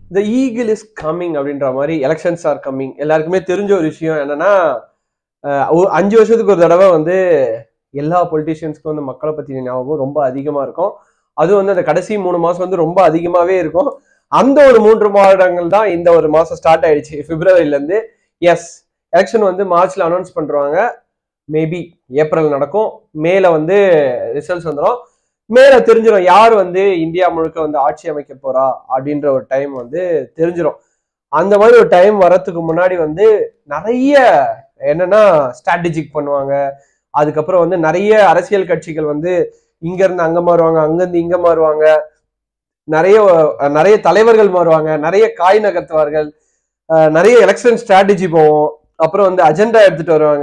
the eagle is coming அப்படின்ற மாதிரி elections are coming எல்லாருக்குமே தெரிஞ்ச ஒரு விஷயம் என்னன்னா அஹ், ஒ- அஞ்சு வருஷத்துக்கு ஒரு தடவை வந்து எல்லா பொலிட்டீஷியன்ஸ்க்கும் வந்து மக்களை பத்தின ஞாபகம் ரொம்ப அதிகமா இருக்கும் அது வந்து அந்த கடைசி மூணு மாசம் வந்து ரொம்ப அதிகமாவே இருக்கும் அந்த ஒரு மூன்று மாதங்கள் தான் இந்த ஒரு மாசம் ஸ்டார்ட் ஆயிடுச்சு பிப்ரவரில இருந்து எஸ் எலெக்ஷன் வந்து மார்ச்ல அனௌன்ஸ் பண்றாங்க மேபி ஏப்ரல் நடக்கும் மேல வந்து ரிசல்ட்ஸ் வந்துடும் மேல தெரிஞ்சிடும் யார் வந்து இந்தியா முழுக்க வந்து ஆட்சி அமைக்க போறா அப்படின்ற ஒரு டைம் வந்து தெரிஞ்சிடும் அந்த மாதிரி ஒரு டைம் வரத்துக்கு முன்னாடி வந்து நிறைய என்னன்னா ஸ்ட்ராட்டஜிக் பண்ணுவாங்க அதுக்கப்புறம் வந்து நிறைய அரசியல் கட்சிகள் வந்து இங்க இருந்து அங்க மாறுவாங்க அங்க இருந்து இங்க மாறுவாங்க நிறைய அஹ், நிறைய தலைவர்கள் மாறுவாங்க நிறைய காய் நகர்த்துவார்கள் அஹ், நிறைய எலெக்ஷன் ஸ்ட்ராட்டஜி போவோம் அப்புறம் வந்து அஜெண்டா எடுத்துட்டு வருவாங்க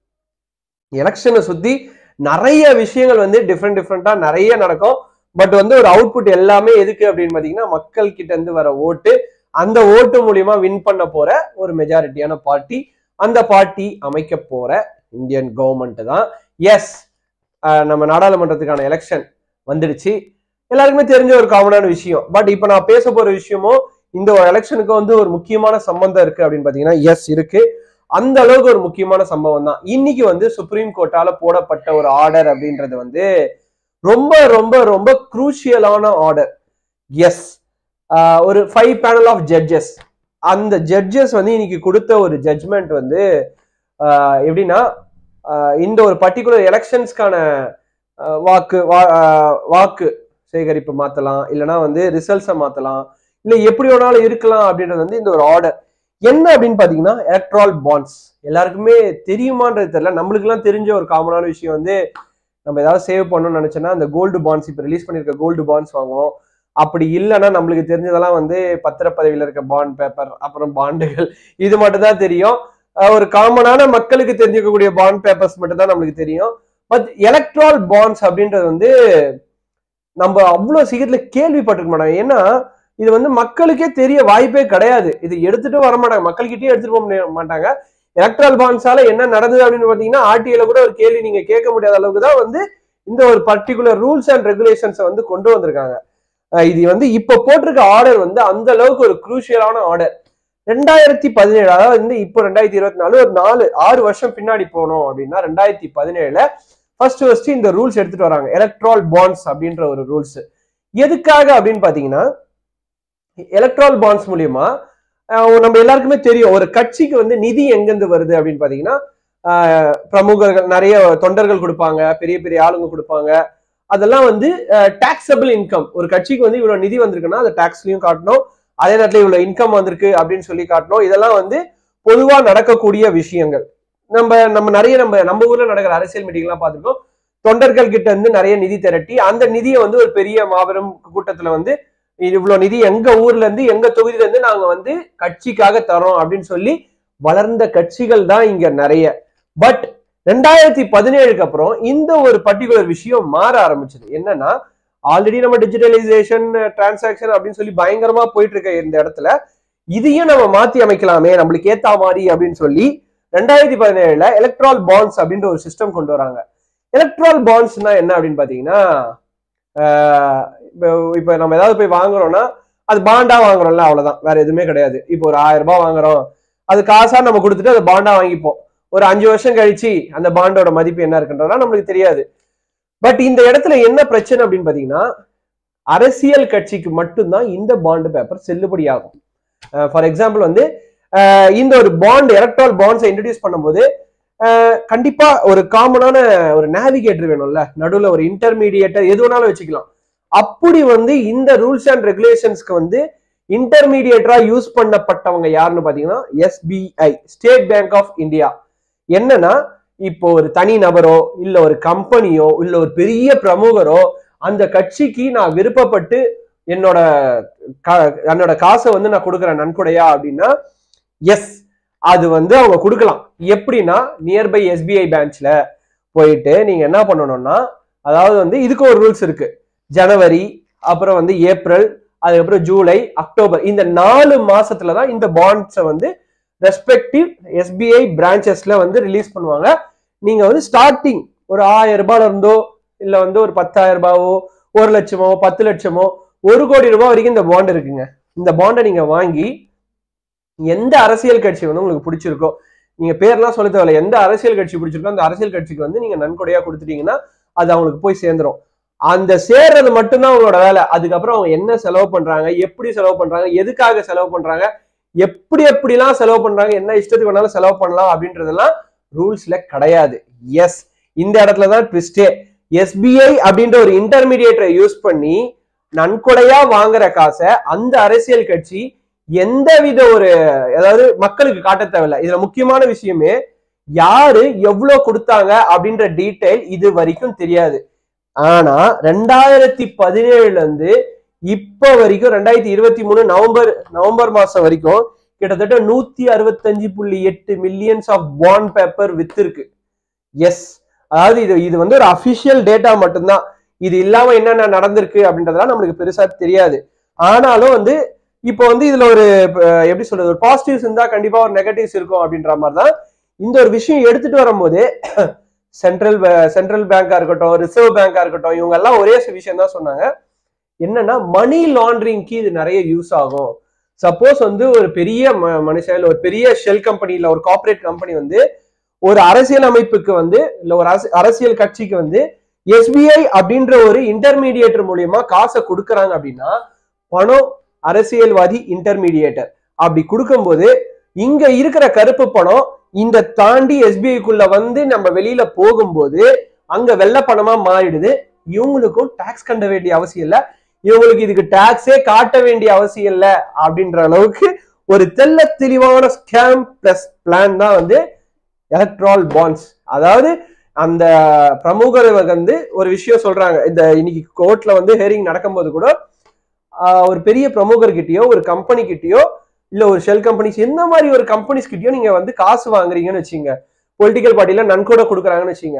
எலெக்ஷனை சுத்தி நிறைய விஷயங்கள் வந்து டிஃப்ரெண்ட் டிஃப்ரெண்டா நிறைய நடக்கும் பட் வந்து ஒரு அவுட்புட் எல்லாமே எதுக்கு அப்படின்னு பாத்தீங்கன்னா மக்கள் கிட்ட இருந்து வர ஓட்டு அந்த ஓட்டு மூலியமா வின் பண்ண போற ஒரு மெஜாரிட்டியான பார்ட்டி அந்த பார்ட்டி அமைக்க போற இந்தியன் கவர்மெண்ட் தான் எஸ் நம்ம நாடாளுமன்றத்துக்கான எலெக்ஷன் வந்துடுச்சு எல்லாருக்குமே தெரிஞ்ச ஒரு காமனான விஷயம் பட் இப்போ நான் பேச போற விஷயமும் இந்த ஒரு எலெக்ஷனுக்கு வந்து ஒரு முக்கியமான சம்பந்தம் இருக்கு அப்படின்னு பாத்தீங்கன்னா எஸ் இருக்கு அந்த அளவுக்கு ஒரு முக்கியமான சம்பவம் தான் இன்னைக்கு வந்து சுப்ரீம் கோர்ட்டால போடப்பட்ட ஒரு ஆர்டர் அப்படின்றது வந்து ரொம்ப ரொம்ப ரொம்ப குரூஷியலான ஆர்டர் எஸ் ஒரு ஃபைவ் பேனல் ஆஃப் ஜட்ஜஸ் அந்த ஜட்ஜஸ் வந்து இன்னைக்கு கொடுத்த ஒரு ஜட்ஜ்மெண்ட் வந்து ஆஹ் எப்படின்னா ஆஹ் இந்த ஒரு பர்டிகுலர் எலெக்ஷன்ஸ்க்கான வாக்கு வா- ஆஹ் வாக்கு சேகரிப்பு மாத்தலாம் இல்லைன்னா வந்து ரிசல்ட்ஸை மாத்தலாம் இல்லை எப்படி வேணாலும் இருக்கலாம் அப்படின்றது வந்து இந்த ஒரு ஆர்டர் என்ன அப்படின்னு பாத்தீங்கன்னா எலக்ட்ரால் பாண்ட்ஸ் எல்லாருக்குமே தெரியுமான்றது தெரியல நம்மளுக்குலாம் தெரிஞ்ச ஒரு காமனான விஷயம் வந்து நம்ம ஏதாவது சேவ் பண்ணணும்னு நினைச்சோன்னா அந்த கோல்டு பாண்ட்ஸ் இப்போ ரிலீஸ் பண்ணிருக்க கோல்டு பாண்ட்ஸ் வாங்குவோம் அப்படி இல்லைன்னா நம்மளுக்கு தெரிஞ்சதெல்லாம் வந்து பத்திரப்பதவியில் இருக்க பாண்ட் பேப்பர் அப்புறம் பாண்டுகள் இது மட்டும் தான் தெரியும் அஹ் ஒரு காமனான மக்களுக்கு தெரிஞ்சுக்கக்கூடிய பாண்ட் பேப்பர்ஸ் மட்டும் தான் நம்மளுக்கு தெரியும் பட் எலக்ட்ரால் பாண்ட்ஸ் அப்படின்றது வந்து நம்ம அவ்வளோ சீக்கிரத்துல கேள்விப்பட்டிருக்க மாட்டோம் ஏன்னா இது வந்து மக்களுக்கே தெரிய வாய்ப்பே கிடையாது இது எடுத்துட்டு வர மாட்டாங்க மக்கள்கிட்டயே எடுத்துட்டு போக முடிய- மாட்டாங்க எலக்ட்ரல் பாண்ட்ஸால என்ன நடந்தது அப்படின்னு பாத்தீங்கன்னா ஆர்டிஐல கூட ஒரு கேள்வி நீங்க கேட்க முடியாத அளவுக்கு தான் வந்து இந்த ஒரு பர்டிகுலர் ரூல்ஸ் அண்ட் ரெகுலேஷன்ஸை வந்து கொண்டு வந்திருக்காங்க அஹ் இது வந்து இப்ப போட்டிருக்க ஆர்டர் வந்து அந்த அளவுக்கு ஒரு குரூஷியலான ஆர்டர் ரெண்டாயிரத்தி பதினேழு அதாவது வந்து இப்போ ரெண்டாயிரத்தி இருபத்தி நாலு ஒரு நாலு ஆறு வருஷம் பின்னாடி போனோம் அப்படின்னா ரெண்டாயிரத்தி பதினேழுல ஃபர்ஸ்ட் ஃபர்ஸ்ட் இந்த ரூல்ஸ் எடுத்துட்டு வராங்க எலக்ட்ரால் பாண்ட்ஸ் அப்படின்ற ஒரு ரூல்ஸ் எதுக்காக அப்படின்னு பாத்தீங்கன்னா எலக்ட்ரால் பாண்ட்ஸ் மூலியமா அஹ் நம்ம எல்லாருக்குமே தெரியும் ஒரு கட்சிக்கு வந்து நிதி எங்கிருந்து வருது அப்படின்னு பாத்தீங்கன்னா அஹ் பிரமுகர்கள் நிறைய தொண்டர்கள் கொடுப்பாங்க பெரிய பெரிய ஆளுங்க கொடுப்பாங்க அதெல்லாம் வந்து டாக்ஸபிள் இன்கம் ஒரு கட்சிக்கு வந்து இவ்வளவு நிதி வந்திருக்குன்னா அதை டாக்ஸ்லயும் காட்டணும் அதே நேரத்துல இவ்வளவு இன்கம் வந்திருக்கு அப்படின்னு சொல்லி காட்டணும் இதெல்லாம் வந்து பொதுவா நடக்கக்கூடிய விஷயங்கள் நம்ம நம்ம நிறைய நம்ம நம்ம ஊர்ல நடக்கிற அரசியல் மீட்டிங்லாம் பார்த்திருக்கோம் தொண்டர்கள் கிட்ட இருந்து நிறைய நிதி திரட்டி அந்த நிதியை வந்து ஒரு பெரிய மாபெரும் கூட்டத்துல வந்து இது இவ்வளவு நிதி எங்க ஊர்ல இருந்து எங்க தொகுதியில இருந்து நாங்க வந்து கட்சிக்காக தரோம் அப்படின்னு சொல்லி வளர்ந்த கட்சிகள் தான் இங்க நிறைய பட் ரெண்டாயிரத்தி பதினேழுக்கு அப்புறம் இந்த ஒரு பர்டிகுலர் விஷயம் மாற ஆரம்பிச்சது என்னன்னா ஆல்ரெடி நம்ம டிஜிட்டலைசேஷன் டிரான்சாக்ஷன் அப்படின்னு சொல்லி பயங்கரமா போயிட்டு இருக்க இந்த இடத்துல இதையும் நம்ம மாத்தி அமைக்கலாமே நம்மளுக்கு ஏத்தா மாதிரி அப்படின்னு சொல்லி ரெண்டாயிரத்தி பதினேழுல எலக்ட்ரால் பாண்ட்ஸ் அப்படின்ற ஒரு சிஸ்டம் கொண்டு வராங்க எலக்ட்ரால் பாண்ட்ஸ்னா என்ன அப்படின்னு பாத்தீங்கன்னா ஆஹ் இப்போ இப்போ நம்ம ஏதாவது போய் வாங்குறோம்னா அது பாண்டா வாங்குறோம்ல அவ்வளவுதான் வேற எதுவுமே கிடையாது இப்போ ஒரு ஆயிரம் ரூபாய் வாங்குறோம் அது காசா நம்ம கொடுத்துட்டு அதை பாண்டா வாங்கிப்போம் ஒரு அஞ்சு வருஷம் கழிச்சு அந்த பாண்டோட மதிப்பு என்ன இருக்குன்றதெல்லாம் நம்மளுக்கு தெரியாது பட் இந்த இடத்துல என்ன பிரச்சனை அப்படின்னு பாத்தீங்கன்னா அரசியல் கட்சிக்கு மட்டும்தான் இந்த பாண்டு பேப்பர் செல்லுபடி ஆகும் ஃபார் எக்ஸாம்பிள் வந்து அஹ் இந்த ஒரு பாண்ட் எலக்ட்ரால் பாண்ட்ஸை இன்ட்ரடியூஸ் பண்ணும்போது அஹ் கண்டிப்பா ஒரு காமனான ஒரு நேவிகேட்டர் வேணும்ல நடுவுல ஒரு இன்டர்மீடியேட்டர் எது வேணாலும் வச்சுக்கலாம் அப்படி வந்து இந்த ரூல்ஸ் அண்ட் ரெகுலேஷன்ஸ்க்கு வந்து இன்டர்மீடியேட்டரா யூஸ் பண்ணப்பட்டவங்க யாருன்னு பாத்தீங்கன்னா SBI State Bank of India என்னன்னா இப்போ ஒரு தனி நபரோ இல்ல ஒரு கம்பெனியோ இல்ல ஒரு பெரிய பிரமுகரோ அந்த கட்சிக்கு நான் விருப்பப்பட்டு என்னோட கா- என்னோட காசை வந்து நான் கொடுக்குறேன் நன்கொடையா அப்படின்னா எஸ் அது வந்து அவங்க கொடுக்கலாம் எப்படின்னா நியர்பை எஸ்பிஐ பேங்க்ல போயிட்டு நீங்க என்ன பண்ணணும்னா அதாவது வந்து இதுக்கு ஒரு ரூல்ஸ் இருக்கு ஜனவரி அப்புறம் வந்து ஏப்ரல் அதுக்கப்புறம் ஜூலை அக்டோபர் இந்த நாலு மாசத்துல தான் இந்த பாண்ட்ஸை வந்து ரெஸ்பெக்டிவ் எஸ்பிஐ பிரான்ச்சஸ்ல வந்து ரிலீஸ் பண்ணுவாங்க நீங்க வந்து ஸ்டார்டிங் ஒரு ஆயிரம் ரூபாயில இருந்தோ இல்ல வந்து ஒரு பத்தாயிரம் ரூபாவோ ஒரு லட்சமோ பத்து லட்சமோ ஒரு கோடி ரூபாய் வரைக்கும் இந்த பாண்ட் இருக்குங்க இந்த பாண்டை நீங்க வாங்கி எந்த அரசியல் கட்சி வந்து உங்களுக்கு பிடிச்சிருக்கோ நீங்க பேர்லாம் சொல்ல தேவையில்ல எந்த அரசியல் கட்சி பிடிச்சிருக்கோ அந்த அரசியல் கட்சிக்கு வந்து நீங்க நன்கொடையா கொடுத்துட்டீங்கன்னா அது அவங்களுக்கு போய் சேர்ந்துரும் அந்த சேர்றது மட்டும்தான் அவங்களோட வேலை அதுக்கப்புறம் அவங்க என்ன செலவு பண்றாங்க எப்படி செலவு பண்றாங்க எதுக்காக செலவு பண்றாங்க எப்படி எப்படிலாம் செலவு பண்றாங்க என்ன இஷ்டத்துக்கு வேணாலும் செலவு பண்ணலாம் அப்படின்றதெல்லாம் ரூல்ஸ்ல கிடையாது எஸ் இந்த இடத்துல தான் ட்விஸ்டே எஸ்பிஐ அப்படின்ற ஒரு இன்டர்மீடியேட்டரை யூஸ் பண்ணி நன்கொடையா வாங்குற காசை அந்த அரசியல் கட்சி எந்தவித ஒரு அதாவது மக்களுக்கு காட்ட தேவையில்ல இதுல முக்கியமான விஷயமே யாரு எவ்வளவு கொடுத்தாங்க அப்படின்ற டீடைல் இது வரைக்கும் தெரியாது ஆனா ரெண்டாயிரத்தி பதினேழுல இருந்து இப்ப வரைக்கும் ரெண்டாயிரத்தி இருபத்தி மூணு நவம்பர் நவம்பர் மாசம் வரைக்கும் கிட்டத்தட்ட நூத்தி அறுபத்தஞ்சு புள்ளி எட்டு மில்லியன்ஸ் ஆஃப் பாண்ட் பேப்பர் வித்திருக்கு எஸ் அதாவது இது இது வந்து ஒரு அபிஷியல் டேட்டா மட்டும்தான் இது இல்லாம என்னென்ன நடந்திருக்கு அப்படின்றதெல்லாம் நம்மளுக்கு பெருசா தெரியாது ஆனாலும் வந்து இப்போ வந்து இதுல ஒரு அஹ், எப்படி சொல்றது ஒரு பாசிட்டிவ்ஸ் இருந்தா கண்டிப்பா ஒரு நெகட்டிவ்ஸ் இருக்கும் அப்படின்ற மாதிரி தான் இந்த ஒரு விஷயம் எடுத்துட்டு வரும்போது சென்ட்ரல் சென்ட்ரல் பேங்கா இருக்கட்டும் ரிசர்வ் பேங்கா இருக்கட்டும் இவங்க எல்லாம் ஒரே விஷயம் தான் சொன்னாங்க என்னன்னா மணி லாண்ட்ரிங்க்கு இது நிறைய யூஸ் ஆகும் சப்போஸ் வந்து ஒரு பெரிய ம- மனுஷன் இல்ல ஒரு பெரிய ஷெல் கம்பெனி இல்ல ஒரு கார்ப்பரேட் கம்பெனி வந்து ஒரு அரசியல் அமைப்புக்கு வந்து இல்ல ஒரு அரசு- அரசியல் கட்சிக்கு வந்து எஸ்பிஐ அப்படின்ற ஒரு இன்டர்மீடியேட்டர் மூலியமா காசை கொடுக்கறாங்க அப்படின்னா பணம் அரசியல்வாதி இன்டர்மீடியேட்டர் அப்படி கொடுக்கும்போது இங்க இருக்கிற கருப்பு பணம் இந்த தாண்டி எஸ்பிஐக்குள்ள வந்து நம்ம வெளியில போகும்போது அங்க வெள்ளை பணமா மாறிடுது இவங்களுக்கும் டாக்ஸ் கண்ட வேண்டிய அவசியம் இல்ல இவங்களுக்கு இதுக்கு டாக்ஸே காட்ட வேண்டிய அவசியம் இல்ல அப்படின்ற அளவுக்கு ஒரு தெள்ள தெளிவான ஸ்கேம் பிளஸ் பிளான் தான் வந்து எலக்ட்ரால் பாண்ட்ஸ் அதாவது அந்த பிரமுகர் வந்து ஒரு விஷயம் சொல்றாங்க இந்த இன்னைக்கு கோர்ட்ல வந்து ஹேரிங் நடக்கும்போது கூட ஆஹ், ஒரு பெரிய பிரமுகர் கிட்டயோ ஒரு கம்பெனி கிட்டயோ இல்ல ஒரு ஷெல் கம்பெனிஸ் எந்த மாதிரி ஒரு கம்பெனிஸ் கிட்டயோ நீங்க வந்து காசு வாங்குறீங்கன்னு வச்சுங்க பொலிட்டிக்கல் பார்ட்டில நன்கொடை கொடுக்குறாங்கன்னு வச்சுங்க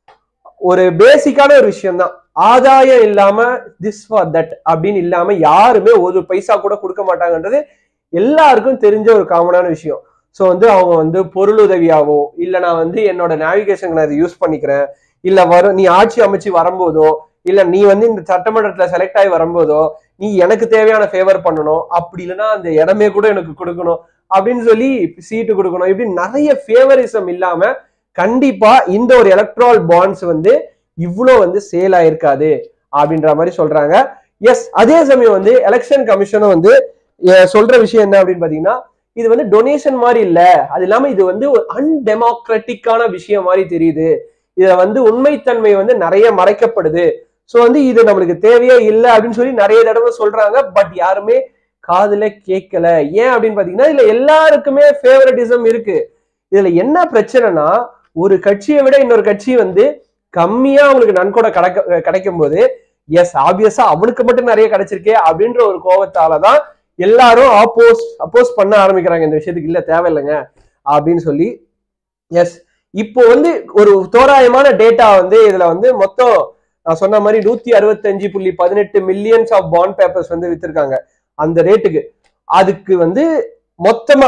ஒரு பேசிக்கான ஒரு விஷயம் தான் ஆதாயம் இல்லாம திஸ் ஃபார் தட் அப்படின்னு இல்லாம யாருமே ஒரு பைசா கூட கொடுக்க மாட்டாங்கன்றது எல்லாருக்கும் தெரிஞ்ச ஒரு காமனான விஷயம் ஸோ வந்து அவங்க வந்து பொருள் உதவியாவோ இல்ல நான் வந்து என்னோட நேவிகேஷனுக்கு நான் இதை யூஸ் பண்ணிக்கிறேன் இல்ல வரும் நீ ஆட்சி அமைச்சு வரும்போதோ இல்ல நீ வந்து இந்த சட்டமன்றத்துல செலக்ட் ஆகி வரும்போதோ நீ எனக்கு தேவையான ஃபேவர் பண்ணணும் அப்படி இல்லைன்னா அந்த இடமே கூட எனக்கு கொடுக்கணும் அப்படின்னு சொல்லி சீட்டு கொடுக்கணும் இப்படி நிறைய ஃபேவரிசம் இல்லாம கண்டிப்பா இந்த ஒரு எலக்ட்ரால் பாண்ட்ஸ் வந்து இவ்வளோ வந்து சேல் ஆயிருக்காது அப்படின்ற மாதிரி சொல்றாங்க எஸ் அதே சமயம் வந்து எலெக்ஷன் கமிஷனும் வந்து அஹ், சொல்ற விஷயம் என்ன அப்படின்னு பாத்தீங்கன்னா இது வந்து டொனேஷன் மாதிரி இல்ல அது இல்லாம இது வந்து ஒரு அன்டெமோக்ராட்டிக்கான விஷயம் மாதிரி தெரியுது இதுல வந்து உண்மைத்தன்மை வந்து நிறைய மறைக்கப்படுது சோ வந்து இது நம்மளுக்கு தேவையே இல்லை அப்படின்னு சொல்லி நிறைய தடவை சொல்றாங்க பட் யாருமே காதுல கேட்கல ஏன் அப்படின்னு பாத்தீங்கன்னா இதுல எல்லாருக்குமே ஃபேவரட்டிசம் இருக்கு இதுல என்ன பிரச்சனைனா ஒரு கட்சியை விட இன்னொரு கட்சி வந்து கம்மியா அவங்களுக்கு நன்கொடை கிடைக்க கிடைக்கும் போது எஸ் ஆப்வியஸா அவனுக்கு மட்டும் நிறைய கிடைச்சிருக்கே அப்படின்ற ஒரு கோபத்தாலதான் எல்லாரும் ஆப்போஸ் அப்போஸ் பண்ண ஆரம்பிக்கிறாங்க இந்த விஷயத்துக்கு இல்ல தேவையில்லைங்க அப்படின்னு சொல்லி எஸ் இப்போ வந்து ஒரு தோராயமான டேட்டா வந்து இதுல வந்து மொத்தம் நான் சொன்ன மாதிரி நூத்தி அறுபத்தஞ்சு புள்ளி பதினெட்டு மில்லியன்ஸ் ஆஃப் பாண்ட் பேப்பர்ஸ் வந்து வித்திருக்காங்க அந்த ரேட்டுக்கு அதுக்கு வந்து மொத்தமா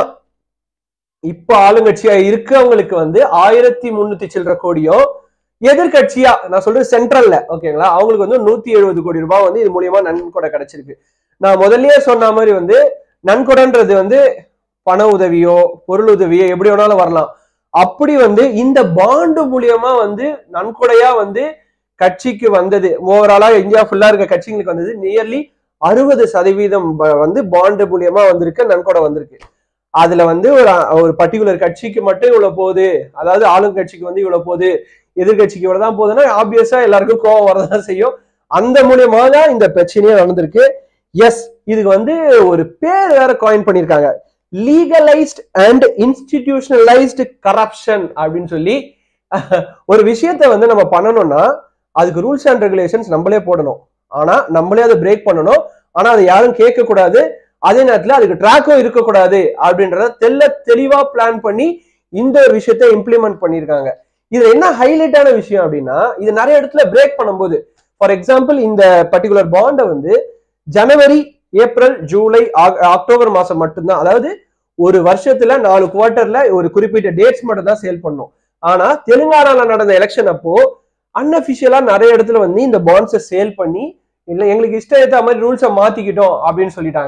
இப்ப ஆளுங்கட்சியா இருக்கவங்களுக்கு வந்து ஆயிரத்தி முன்னூத்தி சில்லற கோடியோ எதிர்கட்சியா நான் சொல்றது சென்ட்ரல்ல ஓகேங்களா அவங்களுக்கு வந்து நூத்தி எழுபது கோடி ரூபாய் வந்து இது மூலியமா நன்கொடை கிடைச்சிருக்கு நான் முதல்லயே சொன்ன மாதிரி வந்து நன்கொடைன்றது வந்து பண உதவியோ பொருள் உதவியோ எப்படி வேணாலும் வரலாம் அப்படி வந்து இந்த பாண்டு மூலியமா வந்து நன்கொடையா வந்து கட்சிக்கு வந்தது ஓவராலா இந்தியா ஃபுல்லா இருக்க கட்சிங்களுக்கு வந்தது நியர்லி அறுபது சதவீதம் ப- வந்து பாண்டு மூலியமா வந்திருக்கு நன்கொடை வந்திருக்கு அதுல வந்து ஒரு ஒரு பர்டிகுலர் கட்சிக்கு மட்டும் இவ்வளவு போகுது அதாவது ஆளுங்கட்சிக்கு வந்து இவ்வளவு போகுது எதிர்கட்சிக்கு இவ்வளவுதான் போகுதுன்னா ஆப்வியஸா எல்லாருக்கும் கோவம் வரதான் செய்யும் அந்த மூலியமா தான் இந்த பிரச்சனையே நடந்திருக்கு எஸ் இதுக்கு வந்து ஒரு பேர் வேற காயின் பண்ணிருக்காங்க லீகலைஸ்ட் அண்ட் இன்ஸ்டிடியூஷனலைஸ்டு கரப்ஷன் அப்படின்னு சொல்லி ஒரு விஷயத்தை வந்து நம்ம பண்ணணும்னா அதுக்கு ரூல்ஸ் அண்ட் ரெகுலேஷன்ஸ் நம்மளே போடணும் ஆனா நம்மளே அதை பிரேக் பண்ணணும் ஆனா அதை யாரும் கேட்க கூடாது அதே நேரத்துல அதுக்கு ட்ராக்கும் இருக்கக்கூடாது அப்படின்றத தெல்ல தெளிவா பிளான் பண்ணி இந்த ஒரு விஷயத்தை இம்ப்ளிமெண்ட் பண்ணியிருக்காங்க இதுல என்ன ஹைலைட்டான விஷயம் அப்படின்னா இது நிறைய இடத்துல பிரேக் பண்ணும்போது ஃபார் எக்ஸாம்பிள் இந்த பர்டிகுலர் பாண்டை வந்து ஜனவரி ஏப்ரல் ஜூலை ஆக்- அக்டோபர் மாசம் மட்டும்தான் அதாவது ஒரு வருஷத்துல நாலு குவார்ட்டர்ல ஒரு குறிப்பிட்ட டேட்ஸ் மட்டும் தான் சேல் பண்ணும் ஆனா தெலுங்கானால நடந்த எலெக்ஷன் அப்போ அன்அபிஷியலா நிறைய இடத்துல வந்து இந்த பாண்ட்ஸை சேல் பண்ணி இல்ல எங்களுக்கு இஷ்டம் ஏத்த மாதிரி ரூல்ஸை மாத்திக்கிட்டோம் அப்படின்னு சொல்லிட்டாங்க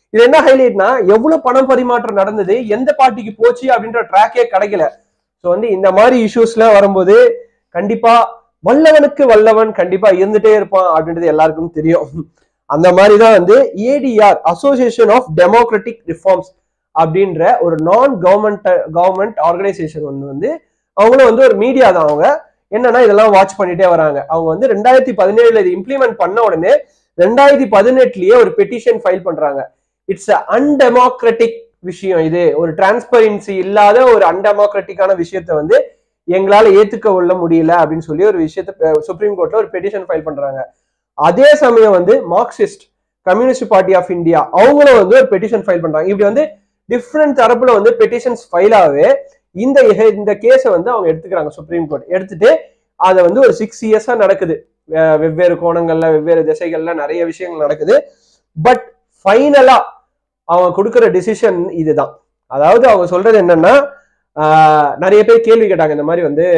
இது என்ன ஹைலைட்னா எவ்வளவு பணம் பரிமாற்றம் நடந்தது எந்த பார்ட்டிக்கு போச்சு அப்படின்ற ட்ராக்கே கிடைக்கல ஸோ வந்து இந்த மாதிரி இஷ்யூஸ்லாம் வரும்போது கண்டிப்பா வல்லவனுக்கு வல்லவன் கண்டிப்பா இருந்துட்டே இருப்பான் அப்படின்றது எல்லாருக்கும் தெரியும் அந்த மாதிரி தான் வந்து ADR association of democratic reforms அப்படின்ற ஒரு நான் கவர்மெண்ட் கவர்மெண்ட் ஆர்கனைசேஷன் ஒன்று வந்து அவங்களும் வந்து ஒரு மீடியா தான் அவங்க என்னன்னா இதெல்லாம் வாட்ச் பண்ணிட்டே வராங்க அவங்க வந்து ரெண்டாயிரத்தி பதினேழுல இது இம்ப்ளிமெண்ட் பண்ண உடனே ரெண்டாயிரத்தி பதினெட்டுலயே ஒரு பெட்டிஷன் ஃபைல் பண்றாங்க இட்ஸ் அன்டெமோக்ராட்டிக் விஷயம் இது ஒரு டிரான்ஸ்பரன்சி இல்லாத ஒரு அன்டெமோக்ராட்டிக்கான விஷயத்த வந்து எங்களால ஏத்துக்க கொள்ள முடியல அப்படின்னு சொல்லி ஒரு விஷயத்த சுப்ரீம் கோர்ட்ல ஒரு பெட்டிஷன் ஃபைல் பண்றாங்க அதே சமயம் வந்து Marxist communist party of India அவங்களும் வந்து ஒரு பெட்டிஷன் ஃபைல் பண்றாங்க இப்படி வந்து டிஃப்ரெண்ட் தரப்புல வந்து பெட்டிஷன்ஸ் ஃபைல் ஆகவே இந்த இந்த கேஸை வந்து அவங்க எடுத்துக்கிறாங்க சுப்ரீம் கோர்ட் எடுத்துட்டு அதை வந்து ஒரு சிக்ஸ் இயர்ஸா நடக்குது அஹ் வெவ்வேறு கோணங்கள்ல வெவ்வேறு திசைகள்ல நிறைய விஷயங்கள் நடக்குது பட் ஃபைனலா அவங்க கொடுக்குற டிசிஷன் இதுதான் அதாவது அவங்க சொல்றது என்னன்னா ஆஹ் நிறைய பேர் கேள்வி கேட்டாங்க இந்த மாதிரி வந்து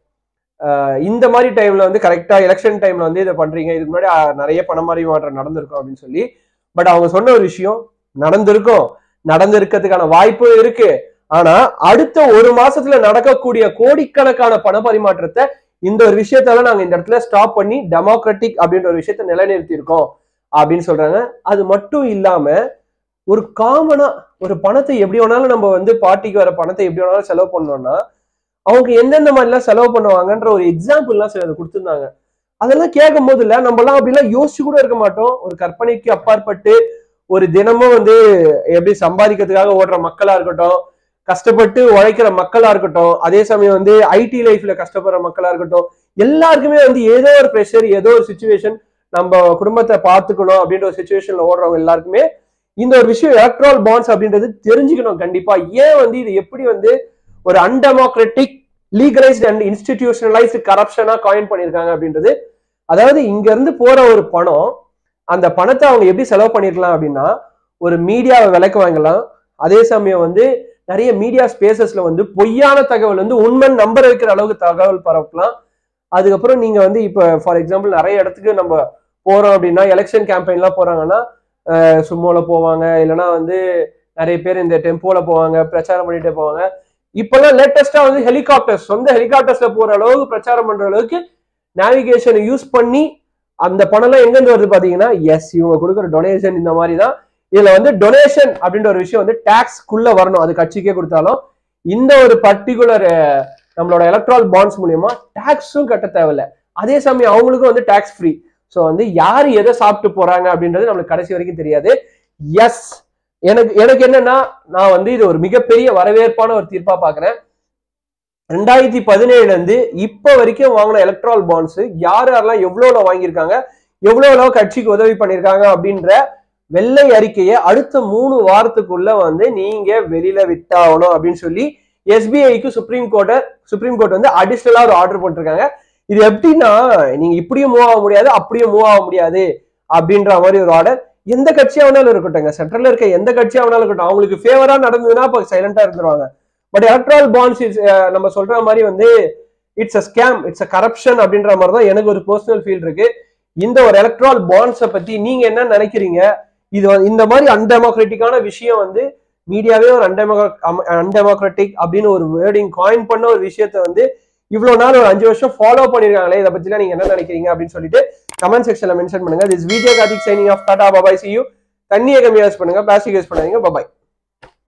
ஆஹ் இந்த மாதிரி டைம்ல வந்து கரெக்டா எலெக்ஷன் டைம்ல வந்து இதை பண்றீங்க இதுக்கு முன்னாடி ஆஹ், நிறைய பணமாரி மாற்றம் நடந்திருக்கும் அப்படின்னு சொல்லி பட் அவங்க சொன்ன ஒரு விஷயம் நடந்திருக்கும் நடந்திருக்கிறதுக்கான வாய்ப்பு இருக்கு ஆனா அடுத்த ஒரு மாசத்துல நடக்கக்கூடிய கோடிக்கணக்கான பண பரிமாற்றத்தை இந்த ஒரு விஷயத்தால நாங்க இந்த இடத்துல ஸ்டாப் பண்ணி டெமோக்ராட்டிக் அப்படின்ற ஒரு விஷயத்த நிலைநிறுத்தி இருக்கோம் அப்படின்னு சொல்றாங்க அது மட்டும் இல்லாம ஒரு காமனா ஒரு பணத்தை எப்படி வேணாலும் நம்ம வந்து பார்ட்டிக்கு வர பணத்தை எப்படி வேணாலும் செலவு பண்ணோம்னா அவங்க எந்தெந்த மாதிரிலாம் செலவு பண்ணுவாங்கன்ற ஒரு எக்ஸாம்பிள்லாம் சில கொடுத்துருந்தாங்க அதெல்லாம் கேட்கும் போது இல்ல நம்மலாம் அப்படிலாம் யோசிச்சு கூட இருக்க மாட்டோம் ஒரு கற்பனைக்கு அப்பாற்பட்டு ஒரு தினமும் வந்து எப்படி சம்பாதிக்கிறதுக்காக ஓடுற மக்களா இருக்கட்டும் கஷ்டப்பட்டு உழைக்கிற மக்களா இருக்கட்டும் அதே சமயம் வந்து ஐடி லைஃப்ல கஷ்டப்படுற மக்களா இருக்கட்டும் எல்லாருக்குமே வந்து ஏதோ ஒரு ப்ரெஷர் ஏதோ ஒரு சுச்சுவேஷன் நம்ம குடும்பத்தை பார்த்துக்கணும் அப்படின்ற ஒரு சுச்சுவேஷன்ல ஓடுறவங்க எல்லாருக்குமே இந்த ஒரு விஷயம் எலக்ட்ரால் பாண்ட்ஸ் அப்படின்றது தெரிஞ்சுக்கணும் கண்டிப்பா ஏன் வந்து இது எப்படி வந்து ஒரு அன்டெமோக்ராட்டிக் லீகலைஸ்ட் அண்ட் இன்ஸ்டிடியூஷனலைஸ்டு கரப்ஷனா காயின் பண்ணியிருக்காங்க அப்படின்றது அதாவது இங்க இருந்து போற ஒரு பணம் அந்த பணத்தை அவங்க எப்படி செலவு பண்ணிருக்கலாம் அப்படின்னா ஒரு மீடியாவை விலைக்கு வாங்கலாம் அதே சமயம் வந்து நிறைய மீடியா ஸ்பேசஸ்ல வந்து பொய்யான தகவல் வந்து உண்மை நம்பர் வைக்கிற அளவுக்கு தகவல் பரப்பலாம் அதுக்கப்புறம் நீங்க வந்து இப்ப ஃபார் எக்ஸாம்பிள் நிறைய இடத்துக்கு நம்ம போறோம் அப்படின்னா எலெக்ஷன் கேம்பெயின்லாம் போறாங்கன்னா அஹ் சுமோல போவாங்க இல்லைன்னா வந்து நிறைய பேர் இந்த டெம்போல போவாங்க பிரச்சாரம் பண்ணிட்டே போவாங்க இப்பெல்லாம் லேட்டஸ்டா வந்து ஹெலிகாப்டர்ஸ் சொந்த ஹெலிகாப்டர்ஸ்ல போற அளவுக்கு பிரச்சாரம் பண்ற அளவுக்கு நேவிகேஷனை யூஸ் பண்ணி அந்த பணம்லாம் எங்கிருந்து வருது பாத்தீங்கன்னா எஸ் இவங்க கொடுக்குற டொனேஷன் இந்த மாதிரி தான் இதுல வந்து டொனேஷன் அப்படின்ற ஒரு விஷயம் வந்து டேக்ஸ்க்குள்ள வரணும் அது கட்சிக்கே கொடுத்தாலும் இந்த ஒரு பர்டிகுலர் நம்மளோட எலக்ட்ரால் பாண்ட்ஸ் மூலியமா டேக்ஸும் கட்ட தேவையில்ல அதே சமயம் அவங்களுக்கும் வந்து டேக்ஸ் ஃப்ரீ ஸோ வந்து யார் எதை சாப்பிட்டு போறாங்க அப்படின்றது நம்மளுக்கு கடைசி வரைக்கும் தெரியாது எஸ் எனக்கு எனக்கு என்னன்னா நான் வந்து இது ஒரு மிகப்பெரிய வரவேற்பான ஒரு தீர்ப்பா பாக்குறேன் ரெண்டாயிரத்தி பதினேழுல இருந்து இப்ப வரைக்கும் வாங்கின எலக்ட்ரால் பாண்ட்ஸ் யார் யாரெல்லாம் எவ்வளவு வாங்கியிருக்காங்க எவ்வளவு எவ்வளவு கட்சிக்கு உதவி பண்ணியிருக்காங்க அப்படின்ற வெள்ளை அறிக்கையை அடுத்த மூணு வாரத்துக்குள்ள வந்து நீங்க வெளியில விட்டாகணும் அப்படின்னு சொல்லி எஸ்பிஐக்கு சுப்ரீம் கோர்ட்டை சுப்ரீம் கோர்ட் வந்து அடிஷ்னலா ஒரு ஆர்டர் போட்டிருக்காங்க இது எப்படின்னா நீங்க இப்படியும் மூவ் ஆக முடியாது அப்படியும் மூவ் ஆக முடியாது அப்படின்ற மாதிரி ஒரு ஆர்டர் எந்த கட்சியா வேணாலும் இருக்கட்டும்ங்க சென்ட்ரல்ல இருக்க எந்த கட்சியா வேணாலும் இருக்கட்டும் அவங்களுக்கு ஃபேவரா நடந்ததுன்னா இப்போ சைலண்டா இருந்துருவாங்க பட் எலக்ட்ரால் பாண்ட்ஸ் நம்ம சொல்ற மாதிரி வந்து it's a scam it's a corruption அப்படின்ற மாதிரி தான் எனக்கு ஒரு பர்சனல் ஃபீல் இருக்கு இந்த ஒரு எலக்ட்ரால் பாண்ட்ஸை பத்தி நீங்க என்ன நினைக்கிறீங்க இது வந்து- இந்த மாதிரி அன்டெமோக்ராட்டிக்கான விஷயம் வந்து மீடியாவே ஒரு அன்டெமோக்ராட்டிக் அப்படின்னு ஒரு வேர்டிங் காயின் பண்ண ஒரு விஷயத்த வந்து இவ்வளவு நாள் ஒரு அஞ்சு வருஷம் ஃபாலோ பண்ணிருக்காங்களே இதை பத்திலாம் நீங்க என்ன நினைக்கிறீங்க அப்படின்னு சொல்லிட்டு கமெண்ட் செக்ஷன்ல மென்ஷன் பண்ணுங்க this Vijay Karthik signing off tata bye bye see you தண்ணியை கம்மியா யூஸ் பண்ணுங்க பிளாஸ்டிக் யூஸ் பண்ணாதீங்க பபாய்